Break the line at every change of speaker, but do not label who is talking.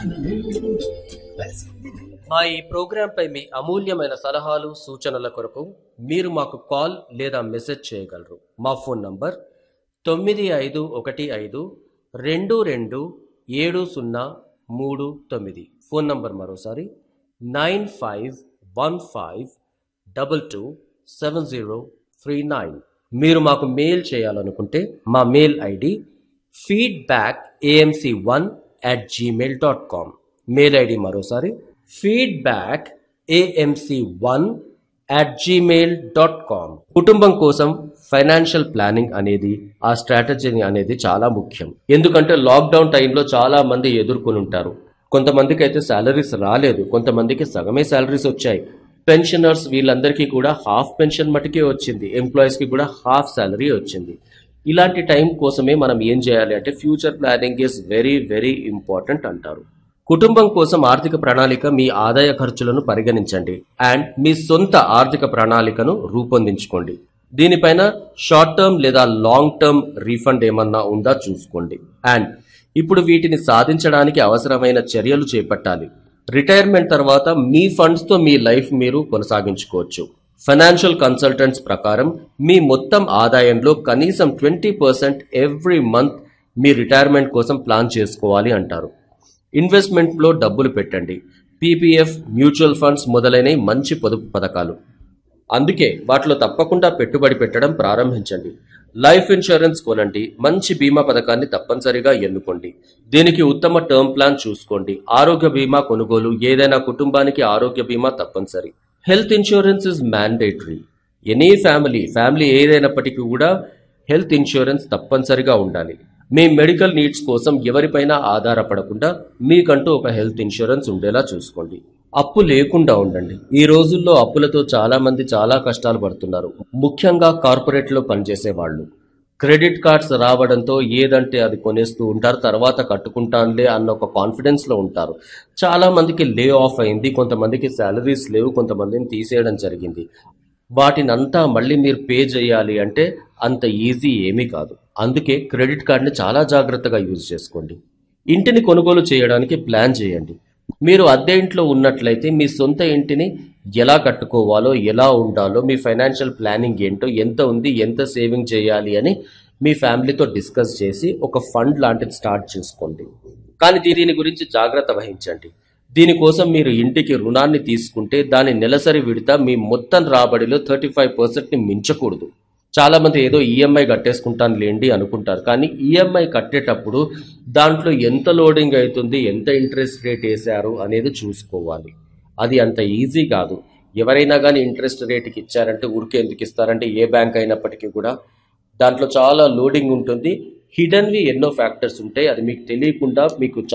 మా ఈ ప్రోగ్రాంపై మీ అమూల్యమైన సలహాలు సూచనల కొరకు మీరు మాకు కాల్ లేదా మెసేజ్ చేయగలరు మా ఫోన్ నంబర్ తొమ్మిది ఐదు ఒకటి ఐదు రెండు రెండు ఏడు సున్నా మూడు తొమ్మిది ఫోన్ నంబర్ మరోసారి nine five one five double two seven zero three nine మీరు మాకు మెయిల్ చేయాలనుకుంటే మా mail ID feedback AMC one at Gmail dot com mail ID మరోసారి feedback AMC one at Gmail dot com కుటుంబం కోసం financial planning అనేది ఆ strategy అనేది చాలా ముఖ్యం ఎందుకంటే లాక్డౌన్ టైంలో చాలా మంది ఎదుర్కొని ఉంటారు కొంతమందికి అయితే శాలరీస్ రాలేదు కొంతమందికి సగమే శాలరీస్ వచ్చాయి పెన్షనర్స్ వీళ్ళందరికీ కూడా హాఫ్ పెన్షన్ మటుకే వచ్చింది ఎంప్లాయీస్ కి కూడా హాఫ్ శాలరీ వచ్చింది ఇలాంటి టైం కోసమే మనం ఏం చేయాలి అంటే future planning is very very important అంటారు కుటుంబం కోసం ఆర్థిక ప్రణాళిక మీ ఆదాయ ఖర్చులను పరిగణించండి అండ్ మీ సొంత ఆర్థిక ప్రణాళికను రూపొందించుకోండి దీనిపైన షార్ట్ టర్మ్ లేదా లాంగ్ టర్మ్ రీఫండ్ ఏమన్నా ఉందా చూసుకోండి అండ్ ఇప్పుడు వీటిని సాధించడానికి అవసరమైన చర్యలు చేపట్టాలి రిటైర్మెంట్ తర్వాత మీ ఫండ్స్ తో మీ లైఫ్ మీరు కొనసాగించుకోవచ్చు ఫైనాన్షియల్ కన్సల్టెంట్స్ ప్రకారం మీ మొత్తం ఆదాయంలో కనీసం ట్వంటీ పర్సెంట్ ఎవ్రీ మంత్ మీ రిటైర్మెంట్ కోసం ప్లాన్ చేసుకోవాలి అంటారు ఇన్వెస్ట్మెంట్లో డబ్బులు పెట్టండి పీపీఎఫ్ మ్యూచువల్ ఫండ్స్ మొదలైన మంచి పొదుపు పథకాలు అందుకే వాటిలో తప్పకుండా పెట్టుబడి పెట్టడం ప్రారంభించండి లైఫ్ ఇన్సూరెన్స్ కొనండి మంచి బీమా పథకాన్ని తప్పనిసరిగా ఎన్నుకోండి దీనికి ఉత్తమ టర్మ్ ప్లాన్ చూసుకోండి ఆరోగ్య బీమా కొనుగోలు ఏదైనా కుటుంబానికి ఆరోగ్య బీమా తప్పనిసరి health insurance is mandatory any family family ఏదైనప్పటికీ కూడా హెల్త్ ఇన్సూరెన్స్ తప్పనిసరిగా ఉండాలి మీ మెడికల్ నీడ్స్ కోసం ఎవరిపైనా ఆధారపడకుండా మీకంటూ ఒక హెల్త్ ఇన్సూరెన్స్ ఉండేలా చూసుకోండి అప్పు లేకుండా ఉండండి ఈ రోజుల్లో అప్పులతో చాలా మంది చాలా కష్టాలు పడుతున్నారు ముఖ్యంగా కార్పొరేట్ లో పనిచేసే వాళ్ళు క్రెడిట్ కార్డ్స్ రావడంతో ఏదంటే అది కొనేస్తూ ఉంటారు తర్వాత కట్టుకుంటానులే అన్న ఒక కాన్ఫిడెన్స్ లో ఉంటారు చాలా మందికి లే ఆఫ్ అయింది కొంతమందికి శాలరీస్ లేవు కొంతమందిని తీసేయడం జరిగింది వాటినంతా మళ్ళీ మీరు పే చేయాలి అంటే అంత ఈజీ ఏమీ కాదు అందుకే క్రెడిట్ కార్డ్ని చాలా జాగ్రత్తగా యూజ్ చేసుకోండి ఇంటిని కొనుగోలు చేయడానికి ప్లాన్ చేయండి మీరు అద్దె ఇంట్లో ఉన్నట్లయితే మీ సొంత ఇంటిని ఎలా కట్టుకోవాలో ఎలా ఉండాలో మీ ఫైనాన్షియల్ ప్లానింగ్ ఏంటో ఎంత ఉంది ఎంత సేవింగ్ చేయాలి అని మీ ఫ్యామిలీతో డిస్కస్ చేసి ఒక ఫండ్ లాంటిది స్టార్ట్ చేసుకోండి కానీ దీని గురించి జాగ్రత్త వహించండి దీనికోసం మీరు ఇంటికి రుణాన్ని తీసుకుంటే దాని నెలసరి విడత మీ మొత్తం రాబడిలో థర్టీ ఫైవ్ పర్సెంట్ని మించకూడదు చాలా మంది ఏదో ఈఎంఐ కట్టేసుకుంటాను లేండి అనుకుంటారు కానీ ఈఎంఐ కట్టేటప్పుడు దాంట్లో ఎంత లోడింగ్ అవుతుంది ఎంత ఇంట్రెస్ట్ రేట్ వేశారు అనేది చూసుకోవాలి అది అంత ఈజీ కాదు ఎవరైనా కానీ ఇంట్రెస్ట్ రేట్కి ఇచ్చారంటే ఊరికే ఎందుకు ఇస్తారంటే ఏ బ్యాంక్ అయినప్పటికీ కూడా దాంట్లో చాలా లోడింగ్ ఉంటుంది హిడన్వి ఎన్నో ఫ్యాక్టర్స్ ఉంటాయి అది మీకు తెలియకుండా మీకు